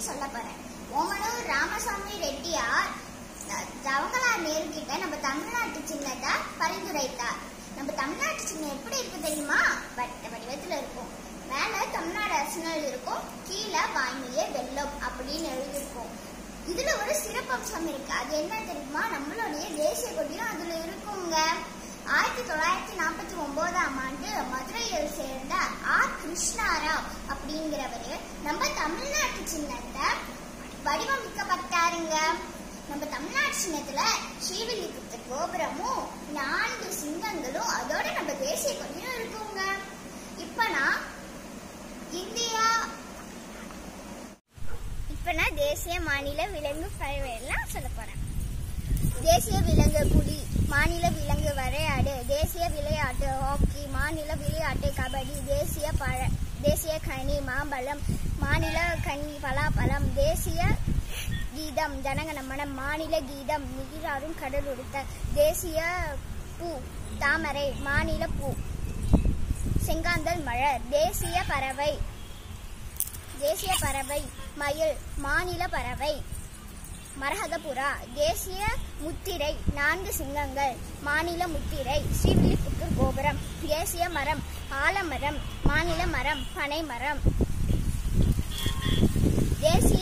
சொல்ல போறேன் ஓமனூர் ராமசாமி ரெட்டியார் அஹ், ஜவஹர்லால் நேரு கிட்ட நம்ம தமிழ்நாட்டு சின்னத்தை பரிந்துரைத்தார் நம்ம தமிழ்நாட்டு சின்னம் எப்படி இருக்கு தெரியுமா வட்ட வடிவத்துல இருக்கும் மேல தமிழ்நாடு அரசினல் இருக்கும் கீழே வாய்மையே வெள்ளம் அப்படின்னு எழுதியிருக்கும் இதுல ஒரு சிறப்பம்சம் இருக்கு அது என்ன தெரியுமா நம்மளுடைய தேசிய கொடியும் அதுல இருக்குங்க ஆயிரத்தி தொள்ளாயிரத்தி நாற்பத்தி ஒன்பதாம் ஆண்டு மதுரையில் சேர்ந்த ஆர் கிருஷ்ணாராவ் அப்படிங்கிறவரு நம்ம தமிழ்நாட்டு சின்னத்தை வடிவமைக்கப்பட்டாருங்க நம்ம தமிழ்நாட்டு சின்னத்துல ஸ்ரீவில்லிபுத்தூர் கோபுரமும் நான்கு சிங்கங்களும் அதோட நம்ம தேசிய கொடியும் இருக்குங்க இப்ப நான் இந்தியா இப்ப நான் தேசிய மாநில விலங்கு பறவைலாம் சொல்ல போறேன் தேசிய விலங்கு புலி மாநில விலங்கு வரையாடு தேசிய விளையாட்டு ஹாக்கி மாநில விளையாட்டு கபடி தேசிய பழ தேசிய கனி மாம்பழம் மாநில கனி பலாப்பழம் தேசிய கீதம் ஜனகணமனம் மாநில கீதம் நீராறும் கடல் உடுத்த தேசிய பூ தாமரை மாநில பூ செங்காந்தல் மலர் தேசிய பறவை தேசிய பறவை மயில் மாநில பறவை மரகதபுறா தேசிய முத்திரை நான்கு சிங்கங்கள் மாநில முத்திரை ஸ்ரீவில்லிபுத்தூர் கோபுரம் தேசிய மரம் ஆலமரம் மாநில மரம் பனை மரம் தேசிய